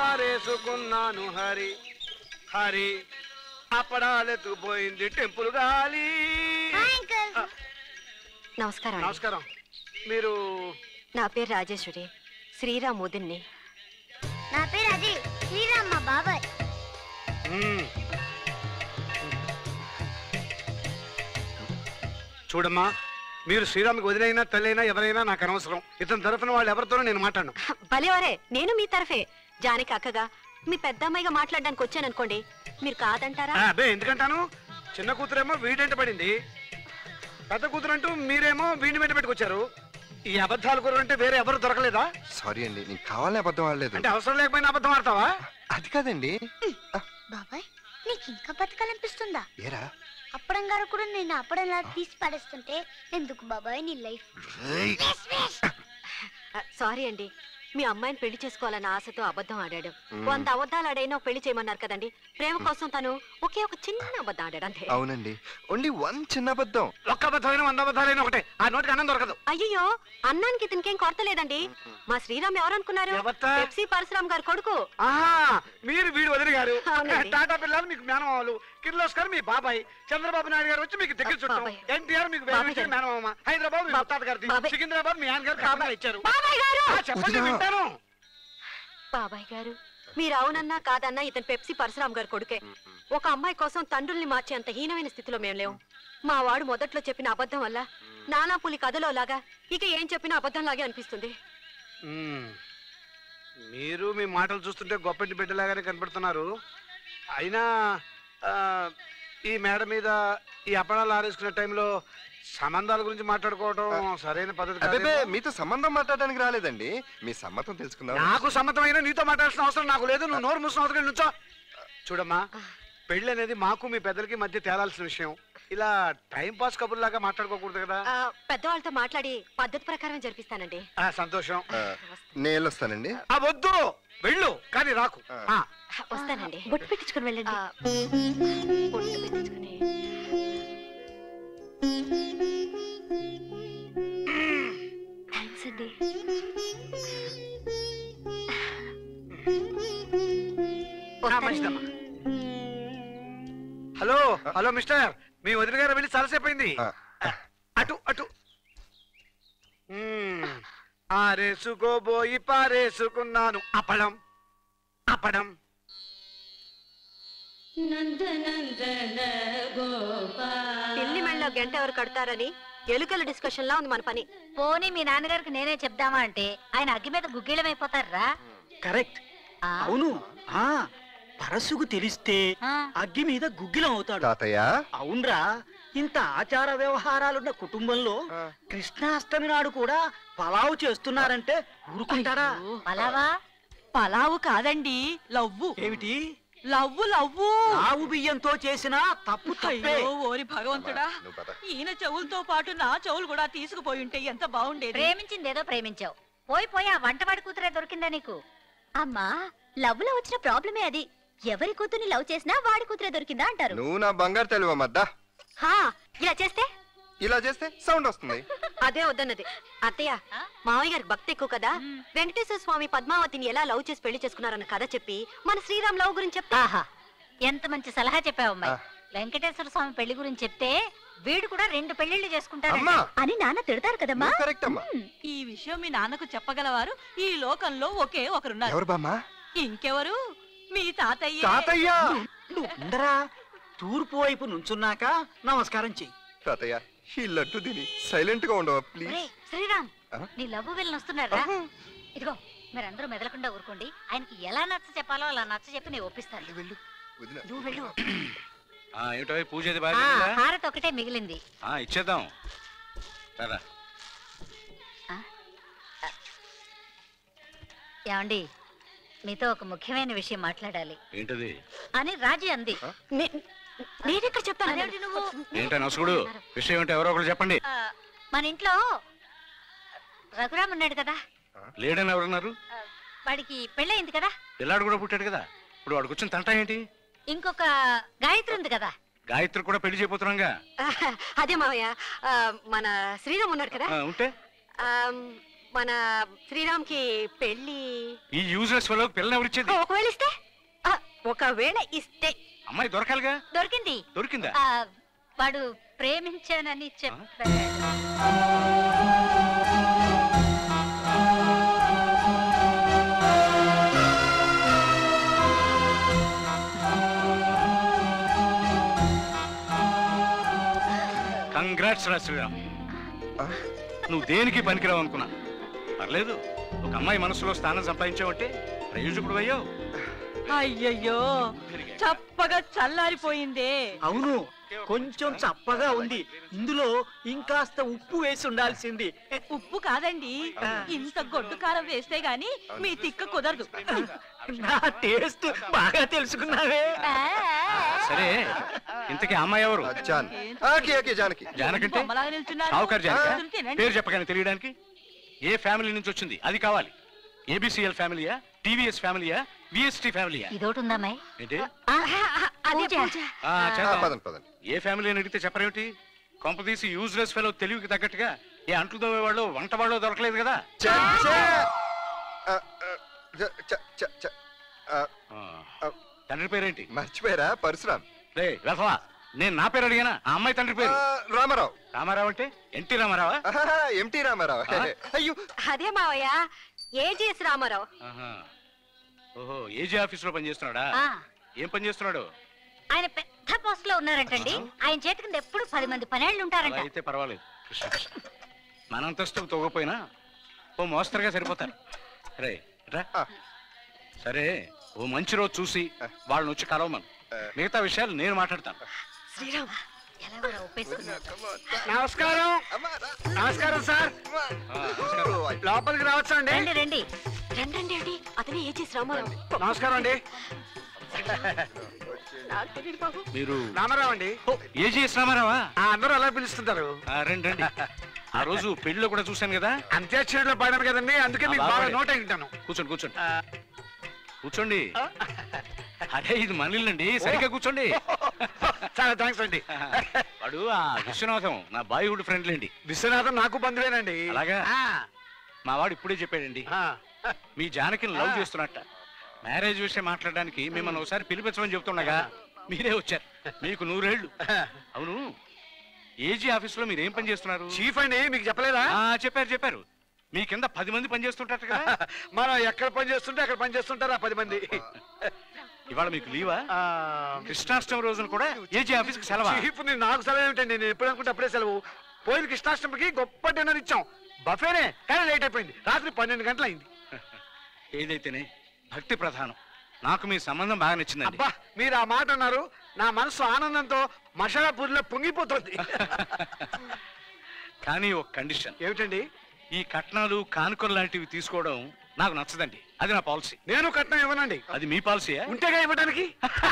పారేసుకున్నాను హరి హరి అప్పడాలెత్తుకుపోయింది టెంపుల్ గాలి ఆ, నమస్కారం అండి. నమస్కారం మీరు నా పేరు రాజేశ్వరి శ్రీరామ్ ముదిన్ని నా పేరు అది శ్రీరామ్ మా బాబాయ్ మ్మ్. చూడమ్మా మీరు శ్రీరామ్కి వదిలైనా తల్లైనా ఎవరైనా నాకు అనవసరం ఇతని తరఫున వాళ్ళు ఎవరితోనూ నేను మాట్లాడను భలేవారే నేను మీ తరఫే జానికి అక్కగా మీ పెద్ద అమ్మాయిగా మాట్లాడడానికి వచ్చాను అనుకోండి మీరు కాదంటారా ఆ, అబ్బే ఎందుకంటాను చిన్న కూతురేమో వీడంట పడింది పెద్ద కూతురు అంటూ మీరేమో వీడిని వెంట పెట్టుకొచ్చారు ఈ అబద్ధాలు కూర అంటే వేరే ఎవరు దొరకలేదా సారీ అండి నేను కావాలని అబద్ధం ఆడలేదు అంటే అవసరం లేకపోయినా అబద్ధం ఆడతావా అది కాదండి బాబాయ్ నీకు ఇంకా బతకాలనిపిస్తుందా ఏరా అప్పడం గారు కూడా నేను అప్పడంలా తీసి పడేస్తుంటే ఎందుకు బాబాయ్ నీ లైఫ్ ఆ, సారీ అండి మీ అమ్మాయిని పెళ్లి చేసుకోవాలన్న ఆశతో అబద్ధం ఆడాడు మ్మ్. వంద అబద్ధాలు ఆడైనా పెళ్లి చేయమన్నారు కదండి ప్రేమ కోసం తను ఒకే ఒక చిన్న అబద్ధం ఆడాడు అంతే అవునండి ఓన్లీ వన్ చిన్న అబద్ధం ఒక్క అబద్ధమైన వంద అబద్ధాలైనా ఒకటే ఆ నోటికి అన్నం దొరకదు అయ్యో అన్నానికి ఇతనికేం కొరత లేదండి మా శ్రీరామ్ ఎవరనుకున్నారు ఎవరట? పెప్సీ పరశురామ్ గారు కొడుకు ఆహా మీరు వీడు వదిలి గారు అవునండి. టాటా పిల్లలు మీకు మేనమామలు కిర్లోస్కర్ మీ బాబాయ్ చంద్రబాబు నాయుడు గారు వచ్చి మీకు దగ్గర చుట్టాం బాబాయ్. ఎన్టీఆర్ మీకు వేరే బాబాయ్ వచ్చి గారు. మేనమామ హైదరాబాద్ మీ బా- ముత్తాత గారిది బాబాయ్. సికింద్రాబాద్ మీ ఆయన గారు కట్నంగా ఇచ్చారు బాబాయ్ గారు ఆ, చెప్పండి వదినా. వింటాను బాబాయ్ గారు మీరు అవునన్నా కాదన్నా ఇతను పెప్సీ పరశురామ్ గారు కొడుకే ఒక అమ్మాయి కోసం తండ్రుల్ని మార్చేంత హీనమైన స్థితిలో మేము లేవు మా వాడు మొదట్లో చెప్పిన అబద్ధం వల్ల నానా పులి కథలో లాగా ఇక ఏం చెప్పినా అబద్ధం లాగే అనిపిస్తుంది మ్మ్. మీరు మీ మాటలు చూస్తుంటే గొప్పటి బిడ్డలాగానే కనపడుతున్నారు అయినా ఆ, ఈ మేడ మీద ఈ అప్పడాలు ఆరేసుకునే టైంలో సంబంధాల గురించి మాట్లాడుకోవడం సరైన పద్ధతి అబ్బే కాదేమో. మీతో సంబంధం మాట్లాడడానికి రాలేదండి మీ సమ్మతం తెలుసుకుందాం నాకు సమ్మతమైన నీతో మాట్లాడాల్సిన అవసరం నాకు లేదు నువ్వు నోరు మూసిన అవసరం నుంచో చూడమ్మా పెళ్ళి అనేది మాకు మీ పెద్దలకి మధ్య తేలాల్సిన విషయం ఇలా టైం పాస్ కబుర్లాగా మాట్లాడుకోకూడదు కదా ఆ, పెద్దవాళ్ళతో మాట్లాడి పద్ధతి ప్రకారం జరిపిస్తానండి ఆ, సంతోషం ఆ, నేను వస్తానండి ఆ వద్దు వెళ్ళు కానీ రాకు ఆ, వస్తానండి బొట్టు పెట్టించుకుని వెళ్ళండి ఆ, బొట్టు పెట్టించుకుని. థ్యాంక్స్ అండి ఆ, వస్తానండి. మంచిదమ్మా హలో హలో మిస్టర్ మీ వదిన గారు వెళ్ళి చాలాసేపు అయింది ఆ, అటు అటు మ్మ్. ఆరేసుకోబోయి పారేసుకున్నాను అపడం అపడం పిల్లి మెళ్ళలో గంట ఎవరు కడతారని ఎలుకల డిస్కషన్ లా ఉంది మన పని పోనీ మీ నాన్నగారికి నేనే చెప్దామా అంటే ఆయన అగ్గి మీద గుగ్గిలమైపోతారా కరెక్ట్ అవును ఆ పరసుకు తెలిస్తే అగ్గి మీద గుగ్గిలం అవుతాడు తాతయ్య అవునరా ఇంత ఆచార వ్యవహారాలున్న కుటుంబంలో ఆ, కృష్ణాష్టమి నాడు కూడా పలావు చేస్తున్నారంటే ఊరుకుంటాడా పలావా పలావు కాదండి లవ్వు ఏమిటి లవ్వు లవ్వు ఆవు బియ్యంతో చేసిన తప్పు తప్పే అయ్యో ఓరి భగవంతుడా నువ్వు పద. ఈయన చెవులతో పాటు నా చెవులు కూడా తీసుకుపోయి ఉంటే ఎంత బాగుండేది ప్రేమించింది ఏదో ప్రేమించావు పోయి పోయి ఆ వంటవాడి కూతురే దొరికిందా నీకు అమ్మా లవ్ లో వచ్చిన ప్రాబ్లమే అది ఎవరి కూతుర్ని లవ్ చేసినా వాడి కూతురే దొరికిందా అంటారు నువ్వు నా బంగారు తెలివ మద్దా హా ఇలా చేస్తే ఇలా చేస్తే సౌండ్ వస్తుంది అదే వద్దన్నది అత్తయ్య మామయ్య గారికి భక్తి ఎక్కువ కదా వెంకటేశ్వర స్వామి పద్మావతిని ఎలా లవ్ చేసి పెళ్లి చేసుకున్నారన్న కథ చెప్పి మన శ్రీరామ్ లవ్ గురించి చెప్తా ఆహా ఎంత మంచి సలహా చెప్పావమ్మాయి ఆ. వెంకటేశ్వర స్వామి పెళ్లి గురించి చెప్తే వీడు కూడా రెండు పెళ్లిళ్ళు చేసుకుంటాడు అమ్మా అని నాన్న తిడతారు కదమ్మా నువ్వు కరెక్ట్ అమ్మా ఈ విషయం మీ నాన్నకు చెప్పగలవారు ఈ లోకంలో ఒకే ఒకరున్నారు ఎవరు బామ్మా ఇంకెవరు మీ తాతయ్య తాతయ్య నువ్వు ఉండరా తూర్పు వైపు నుంచున్నాక నమస్కారం చెయ్యి తాతయ్య ఈ లడ్డు తిని సైలెంట్ గా ఉండవా ప్లీజ్ ఒరేయ్, శ్రీరామ్ ఆ? నీ లవ్ వీళ్ళు వస్తున్నారా ఇదిగో మీరందరూ మెదలకుండా ఊరుకోండి ఆయనకి ఎలా నచ్చ చెప్పాలో అలా నచ్చ చెప్పి నేను ఒప్పిస్తాను వెళ్ళు వదిన నువ్వు వెళ్ళు ఆ, ఏమిటో పూజ అది ఆ, బాగా జరిగిందా? హారతి ఒకటే మిగిలింది ఆ, ఇచ్చేద్దాం సరే ఏమండి మీతో ఒక ముఖ్యమైన విషయం మాట్లాడాలి ఏంటది అని రాజీ అంది నే- నేనెక్కడ చెప్తాను అదేంటి నువ్వు ఏంటా నసుగుడు విషయం ఏంటో ఎవరో ఒకరు చెప్పండి ఆ, మన ఇంట్లో రఘురామ్ ఉన్నాడు కదా లేడని ఎవరున్నారు ఆ, వాడికి పెళ్ళయింది కదా పిల్లాడు కూడా పుట్టాడు కదా ఇప్పుడు వాడికి వచ్చిన తంట ఏంటి ఇంకొక గాయత్రి ఉంది కదా గాయత్రి కూడా పెళ్లి చేయబోతున్నాగా అదే మావయ్య ఆ, మన శ్రీరామ్ ఉన్నాడు కదా ఆ, ఉంటే ఆ, మన శ్రీరామ్కి పెళ్లి ఈ యూజ్లెస్ ఫెలో పిల్లని ఎవరిచ్చేది ఒకవేళ ఇస్తే ఆ, ఒకవేళ ఇస్తే అమ్మాయి దొరకాలిగా దొరికింది దొరికిందా ఆ, వాడు ప్రేమించానని చెప్పాడు కంగ్రాట్స్ రా శ్రీరామ్ నువ్వు దేనికి పనికిరావు అనుకున్నా పర్లేదు ఒక అమ్మాయి మనసులో స్థానం సంపాదించావంటే ప్రయోజకుడు అయ్యావు అయ్యయ్యో చప్పగా చల్లారిపోయిందే అవును కొంచెం చప్పగా ఉంది ఇందులో ఇంకాస్త ఉప్పు వేసి ఉండాల్సింది ఉప్పు కాదండి ఇంత గొడ్డు కారం వేస్తే గాని మీ తిక్క కుదరదు నా టేస్ట్ బాగా తెలుసుకున్నావే సరే ఇంతకీ ఆ అమ్మాయి ఎవరు జాన్ ఓకే ఓకే జానకి జానకంటే బొమ్మలాగా నిల్చున్నారు. సావుకారు జానక కూర్చుని తినండి. పేరు చెప్పగానే తెలియడానికి ఏ ఫ్యామిలీ నుంచి వచ్చింది అది కావాలి ఏబిసిఎల్ ఫ్యామిలీయా టీవీఎస్ ఫ్యామిలీయా విఎస్టీ ఫ్యామిలీయా ఇదోటి ఉందామాయ్ ఏంటి అదే పూజ. పూజ ఆ, ఆ, చేద్దాం. పదండి పదండి ఏ ఫ్యామిలీ అని అడిగితే చెప్పరేమిటి కొంపదీసి యూజ్లెస్ ఫెలో తెలివికి తగ్గట్టుగా ఏ అంట్లు తోమేవాళ్ళు వంట వాళ్ళు దొరకలేదు కదా చ, చ. ఆ, ఆ, చ, చ, చ, చ. ఆ, ఆ, తండ్రి పేరేంటి మర్చిపోయారా పరశురామ్ రే వెళ్తావా నేను నా పేరు అడిగానా ఆ అమ్మాయి తండ్రి పేరు ఆ, రామారావు రామారావు అంటే ఎన్టీ రామారావా ఆహా, ఎంటీ రామారావు ఆ? అయ్యో అదే మావయ్య ఏజీఎస్ రామారావు ఆహా. ఓహో ఏజీ ఆఫీస్ లో పనిచేస్తున్నాడా ఆ, ఏం పని చేస్తున్నాడు ఆయన పెద్ద పోస్ట్ లో ఉన్నారంటండి ఆయన చేతి కింద ఎప్పుడు పది మంది పనేళ్ళు అలా ఉంటారంట అయితే పర్వాలేదు కృష్ణ కృష్ణ. మన అంతస్తు తోగపోయినా ఓ మోస్తరుగా సరిపోతారు రే రా ఆ. సరే ఓ మంచి రోజు చూసి వాళ్ళని వచ్చి కలవమను మిగతా విషయాలు నేను మాట్లాడతాను శ్రీరామ్ ఎలా కూడా ఒప్పేసుకున్నారు నమస్కారం అమ్మా, రా. నమస్కారం సార్ అమ్మా. ఆ, నమస్కారం. ఓ, లోపలికి రావచ్చా అండి రండి రండి రండి అండి అతనే ఏజీఎస్ రామారావు నమస్కారం అండి నాకు తెలియదు బాబు మీరు రామారావు అండి ఏజీఎస్ రామారావా ఆ, అందరూ అలా పిలుస్తుంటారు ఆ, రండి రండి ఆ రోజు పెళ్లిలో కూడా చూశాను కదా అంత్యాక్షరిలో పాడాను కదండి అందుకే మీకు ఆ, బాగా బాగానే. నోట్ అయింటాను కూర్చోండి కూర్చోండి కూర్చోండి అదే ఇది మనీలండి సరిగ్గా కూర్చోండి చాలా థ్యాంక్స్ అండి వాడు ఆ విశ్వనాథం నా బాయ్హుడ్ ఫ్రెండ్ లేండి విశ్వనాథం నాకు బంధువేనండి అలాగా? ఆ, మా వాడు ఇప్పుడే చెప్పాడండి ఆ. మీ జానకిని లవ్ చేస్తున్నట్ట మ్యారేజ్ విషయం మాట్లాడడానికి మిమ్మల్ని ఒకసారి పిలిపించమని చెప్తుండగా మీరే వచ్చారు మీకు నూరేళ్లు అవును ఏజీ ఆఫీస్ లో మీరు ఏం పని చేస్తున్నారు చీఫ్ అండి మీకు చెప్పలేదా ఆ, చెప్పారు చెప్పారు మీ కింద పది మంది పని చేస్తుంటారు కదా మనం ఎక్కడ పని చేస్తుంటే అక్కడ పని చేస్తుంటారు ఆ పది మంది ఇవాళ మీకు లీవా ఆ, కృష్ణాష్టమి రోజున కూడా ఏజీ ఆఫీస్ కి సెలవా చీఫ్ ని నాకు సెలవు ఏమిటండి నేను ఎప్పుడు అనుకుంటే అప్పుడే సెలవు పోయిన కృష్ణాష్టమికి గొప్ప డిన్నర్ ఇచ్చాం బఫేనే కానీ లేట్ అయిపోయింది రాత్రి పన్నెండు గంటలు అయింది ఏదైతేనే భక్తి ప్రధానం నాకు మీ సంబంధం బాగా నచ్చిందండి అబ్బా మీరు ఆ మాట అన్నారు నా మనసు ఆనందంతో మసాలా పూరిలో పొంగిపోతుంది కానీ ఒక కండిషన్ ఏమిటండి ఈ కట్నాలు కానుకలు లాంటివి తీసుకోవడం నాకు నచ్చదండి అది నా పాలసీ నేను కట్నం ఇవ్వనండి అది మీ పాలసీయా ఉంటేగా ఇవ్వడానికి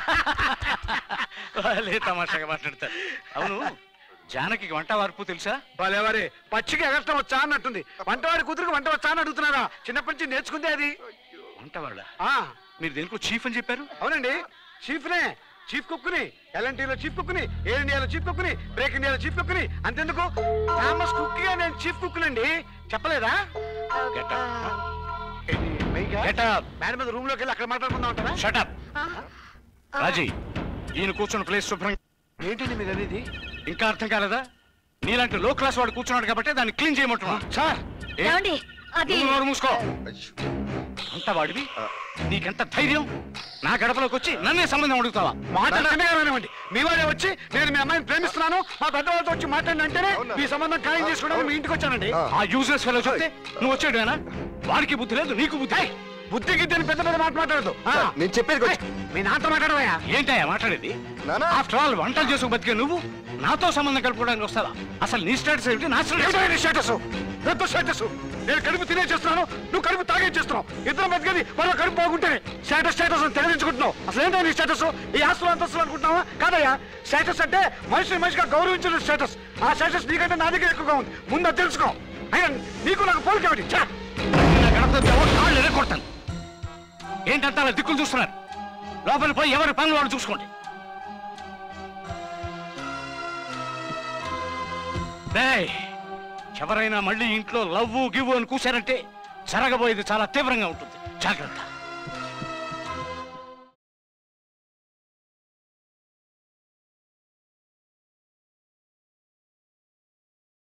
లే తమాషాగా మాట్లాడతారు అవును జానకి వంట వార్పు తెలుసా భలేవరే పచ్చికి ఎగరటం వచ్చా అన్నట్టుంది వంటవాడి కూతురికి వంట వచ్చా అని అడుగుతున్నారా చిన్నప్పటి నుంచి నేర్చుకుందే అది వంట వాళ్ళ ఆ మీరు దేనికో చీఫ్ అని చెప్పారు అవునండి చీఫ్నే చీఫ్ కుక్కుని ఎల్ఎన్టీలో చీఫ్ కుక్కుని ఎయిర్ ఇండియాలో చీఫ్ కుక్కుని బ్రేక్ ఇండియాలో చీఫ్ కుక్కుని అంతెందుకు థామస్ కుక్కిగా నేను చీఫ్ కుక్కునండి చెప్పలేదా Get up. ఏంటి, మైకా? Get up. మేడం మీద రూమ్ లోకి వెళ్ళి అక్కడ మాట్లాడుకుందాం అంటారా Shut up. రాజీ ఈయన కూర్చున్న ప్లేస్ శుభ్రం ఏంటండి మీరు అనేది ఇంకా అర్థం కాలేదా నీలాంటి లో క్లాస్ వాడు కూర్చున్నాడు కాబట్టి దాన్ని క్లీన్ చేయమంటున్నా సార్ ఏ? ఏమండి అది నువ్వు నోరు మూసుకో అయ్యో. అంత వాడివి నీకెంత ధైర్యం నా గడపలోకి వచ్చి నన్నే సంబంధం అడుగుతావా మాట్లాడకండి మీ వాడే వచ్చి నేను మీ అమ్మాయిని ప్రేమిస్తున్నాను మా పెద్దవాళ్ళతో వచ్చి మాట్లాడినంటేనే అవునా? మీ సంబంధం ఖాయం చేసుకోవడానికి మీ ఇంటికి వచ్చానండి ఆ. ఆ యూజ్లెస్ ఫెలో చెప్తే నువ్వు వచ్చాడువేనా వాడికి బుద్ధి లేదు నీకు బుద్ధి ఏయ్, బుద్ధి గిద్దని పెద్ద పెద్ద మాట మాట్లాడదు ఆ. సార్, నేను చెప్పేది కొంచెం- ఏయ్, మీ నాన్నతో మాట్లాడవయ్యా ఏంటయ్యా మాట్లాడేది నానా ఆఫ్టర్ ఆల్ వంటలు చేసుకు బతికే నువ్వు నాతో సంబంధం కలుపుకోవడానికి వస్తావా అసలు నీ స్టేటస్ ఏమిటి నా స్టేటస్ ఏమిటో నీ స్టేటస్ పెద్ద స్టేటస్ నేను కడుపు తినే చేస్తున్నాను నువ్వు కడుపు తాగే చేస్తున్నావు ఇద్దరు బతికేది మరో కడుపు బాగుంటేనే స్టేటస్ స్టేటస్ అని తెగదించుకుంటున్నావు అసలు ఏంటో నీ స్టేటస్ ఈ ఆస్తులు అంతస్తులు అనుకుంటున్నావా కాదయ్యా స్టేటస్ అంటే మనిషిని మనిషిగా గౌరవించిన స్టేటస్ ఆ స్టేటస్ నీకంటే నా దగ్గర ఎక్కువగా ఉంది ముందు అది తెలుసుకో అయినా నీకు నాకు పోలికేమిటి ఛా! నా గడపతో ఎవరు కాళ్ళు ఎరగొడతాను ఏంటంతా అలా దిక్కులు చూస్తున్నారు లోపల పోయి ఎవరి పనులు వాడు చూసుకోండి డేయ్, ఎవరైనా మళ్ళీ ఇంట్లో లవ్వు గివ్వు అని కూశారంటే జరగబోయేది చాలా తీవ్రంగా ఉంటుంది జాగ్రత్త